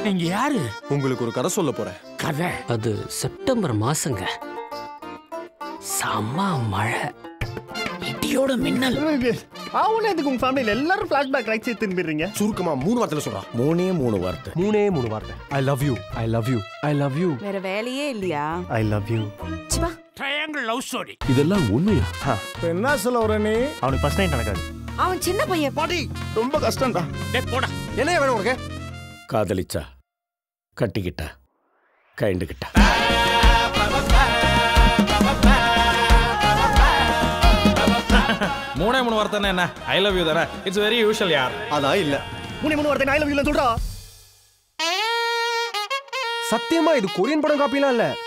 நீங்க யாரு உங்களுக்கு ஒரு கதை சொல்ல போறேன் கதை அது செப்டம்பர் மாசங்க செம்ம மழை இடியோட மின்னல் அவனே இதுக்கு உங்க ஃபேமிலியில எல்லாரும் ஃபிளாஷ்பேக் ரைட்ஸ் திரும்பிடுறீங்க சுருக்கமா மூணு வார்த்தையில சொல்றான் மூணே மூணு வார்த்தை மூணே மூணு வார்த்தை I love you I love you I love you வேற வேலையே இல்லையா I love you Siva triangle love story இதெல்லாம் உண்மையா என்ன சொல்ல வர நீ அவனுக்கு ஃபர்ஸ்ட் நைட் நடக்காது அவன் சின்ன பையன் பாட்டி ரொம்ப கஷ்டம்டா டேய் போடா என்ன வேணும் உனக்கு காதலிச்சா கட்டிக்கிட்டா கைண்டுகிட்டா மூணே மூணு வார்த்தை என்ன ஐ லவ் யூ தானே இட்ஸ் வெரி யூஷுவல் யார் அதான் இல்ல மூணு மூணு வார்த்தை ஐ லவ் யூ சொல்றா சத்தியமா இது கொரியன் படம் காப்பிலாம் இல்ல